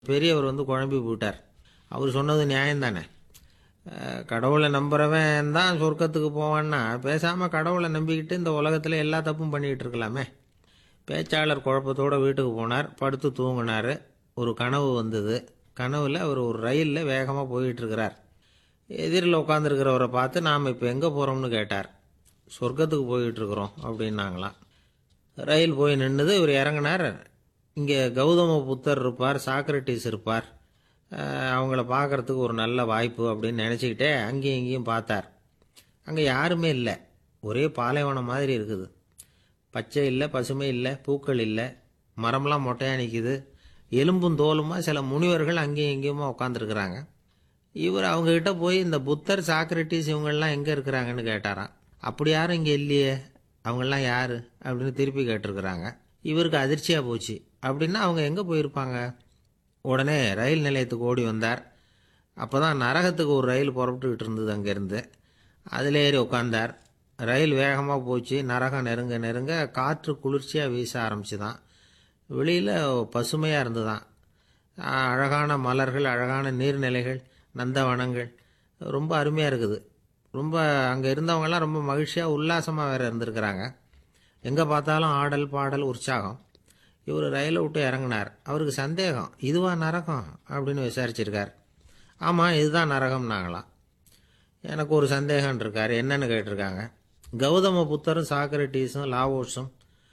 பெரியவர் வந்து குழம்பி போயிட்டார் அவர் சொன்னது நியாயம்தானே அஹ், கடவுளை நம்புறவன் தான் சொர்க்கத்துக்கு போவான்னா பேசாமல் கடவுளை நம்பிக்கிட்டு இந்த உலகத்தில் எல்லா தப்பும் பண்ணிக்கிட்டு இருக்கலாமே பேச்சாளர் குழப்பத்தோட வீட்டுக்கு போனார் படுத்து தூங்கினார் ஒரு கனவு வந்தது கனவில் அவர் ஒரு ரயிலில் வேகமாக போயிட்டு இருக்கிறார் எதிரில் உட்காந்துருக்கிறவரை பார்த்து நாம் இப்போ எங்கே போகிறோம்னு கேட்டார் சொர்க்கத்துக்கு போயிட்டு இருக்கிறோம் அப்படின்னாங்களாம் ரயில் போய் நின்றுது இவர் இறங்கினார் இங்கே கௌதம புத்தர் இருப்பார் சாக்ரட்டிஸ் இருப்பார் அஹ் அவங்கள பார்க்கறதுக்கு ஒரு நல்ல வாய்ப்பு அப்படின்னு நினச்சிக்கிட்டே அங்கேயும் இங்கேயும் பார்த்தார் அங்கே யாருமே இல்லை ஒரே பாலைவனம் மாதிரி இருக்குது பச்சை இல்லை பசுமை இல்லை பூக்கள் இல்லை மரம்லாம் மொட்டையாக நிற்கிது எலும்பும் தோலுமா சில முனிவர்கள் அங்கேயும் இங்கேயுமா உட்காந்துருக்குறாங்க இவர் அவங்கக்கிட்ட போய் இந்த புத்தர் சாக்ரட்டிஸ் இவங்கெல்லாம் எங்கே இருக்கிறாங்கன்னு கேட்டாராம் அப்படி யாரும் இங்கே இல்லையே அவங்கெல்லாம் யார் அப்படின்னு திருப்பி கேட்டிருக்கிறாங்க இவருக்கு அதிர்ச்சியாக போச்சு அப்படின்னா அவங்க எங்கே போயிருப்பாங்க உடனே ரயில் நிலையத்துக்கு ஓடி வந்தார் அப்போ தான் நரகத்துக்கு ஒரு ரயில் புறப்பட்டுக்கிட்டு இருந்தது அங்கேருந்து அதில் ஏறி உட்காந்தார் ரயில் வேகமாக போச்சு நரகம் நெருங்க நெருங்க காற்று குளிர்ச்சியாக வீச ஆரம்பிச்சுதான் வெளியில் பசுமையாக இருந்துதான் ஆஹ் அழகான மலர்கள் அழகான நீர்நிலைகள் நந்தவனங்கள் ரொம்ப அருமையாக இருக்குது ரொம்ப அங்கே இருந்தவங்கெல்லாம் ரொம்ப மகிழ்ச்சியாக உல்லாசமாக வேறு இருந்திருக்கிறாங்க எங்கே பார்த்தாலும் ஆடல் பாடல் உற்சாகம் இவர் ரயிலை விட்டு இறங்கினார் அவருக்கு சந்தேகம் இதுவா நரகம் அப்படின்னு விசாரிச்சிருக்கார் ஆமாம் இதுதான் நரகம்னாங்களாம் எனக்கு ஒரு சந்தேகம் இருக்கார் என்னன்னு கேட்டிருக்காங்க கௌதம புத்தரும் சாக்ரட்டீஸும் லாவோஸும்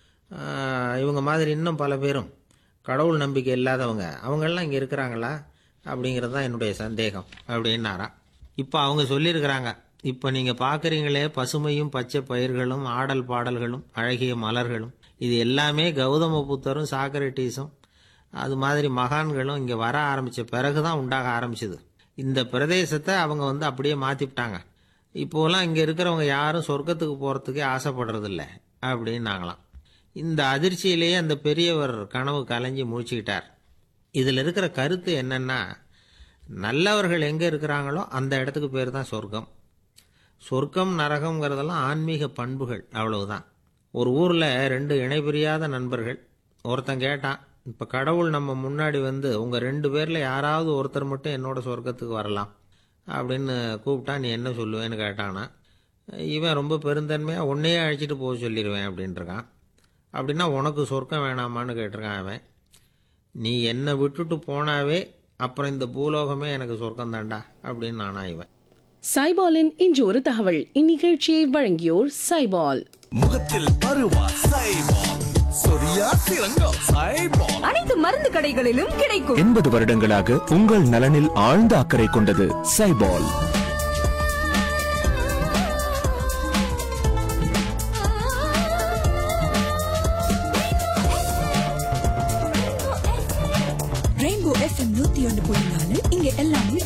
ஆஹ், இவங்க மாதிரி இன்னும் பல பேரும் கடவுள் நம்பிக்கை இல்லாதவங்க அவங்கெல்லாம் இங்கே இருக்கிறாங்களா அப்படிங்கிறது தான் என்னுடைய சந்தேகம் அப்படின்னாராம் இப்போ அவங்க சொல்லியிருக்கிறாங்க இப்போ நீங்கள் பார்க்குறீங்களே பசுமையும் பச்சை பயிர்களும் ஆடல் பாடல்களும் அழகிய மலர்களும் இது எல்லாமே கௌதம புத்தரும் சாக்ரட்டீஸும் அது மாதிரி மகான்களும் இங்கே வர ஆரம்பித்த பிறகு தான் உண்டாக ஆரம்பிச்சது இந்த பிரதேசத்தை அவங்க வந்து அப்படியே மாற்றிவிட்டாங்க இப்போலாம் இங்கே இருக்கிறவங்க யாரும் சொர்க்கத்துக்கு போகிறதுக்கே ஆசைப்படுறதில்ல அப்படின்னாங்களாம் இந்த அதிர்ச்சியிலேயே அந்த பெரியவர் கனவு கலைஞ்சி முடிச்சுக்கிட்டார் இதில் இருக்கிற கருத்து என்னன்னா நல்லவர்கள் எங்கே இருக்கிறாங்களோ அந்த இடத்துக்கு பேர் தான் சொர்க்கம் சொர்க்கம் நரகம்ங்கிறதெல்லாம் ஆன்மீக பண்புகள் அவ்வளவுதான் ஒரு ஊரில் ரெண்டு இணைபிரியாத நண்பர்கள் ஒருத்தன் கேட்டான் இப்போ கடவுள் நம்ம முன்னாடி வந்து உங்கள் ரெண்டு பேரில் யாராவது ஒருத்தர் மட்டும் என்னோட சொர்க்கத்துக்கு வரலாம் அப்படின்னு கூப்பிட்டா நீ என்ன சொல்லுவேன்னு கேட்டானா இவன் ரொம்ப பெருந்தன்மையாக உன்னையே அழைச்சிட்டு போக சொல்லிடுவேன் அப்படின்ட்டுருக்கான் அப்படின்னா உனக்கு சொர்க்கம் வேணாமான்னு கேட்டிருக்கான் அவன் நீ என்னை விட்டுட்டு போனாவே அப்புறம் இந்த பூலோகமே எனக்கு சொர்க்கம் தாண்டா அப்படின்னு நானா இவன் சைபாலின் இன்று ஒரு தகவல் இந்நிகழ்ச்சியை வழங்கியோர் சைபால் முகத்தில் பருவா சைபால் சொரியா சிறங்கோ சைபால் அனைத்து மருந்து கடைகளிலும் கிடைக்கும் எண்பது வருடங்களாக உங்கள் நலனில் ஆழ்ந்த அக்கறை கொண்டது சைபால் ரெயின்போ எஃப்எம் நூத்தி ஒன்று புள்ளி நாலு இங்க எல்லாமே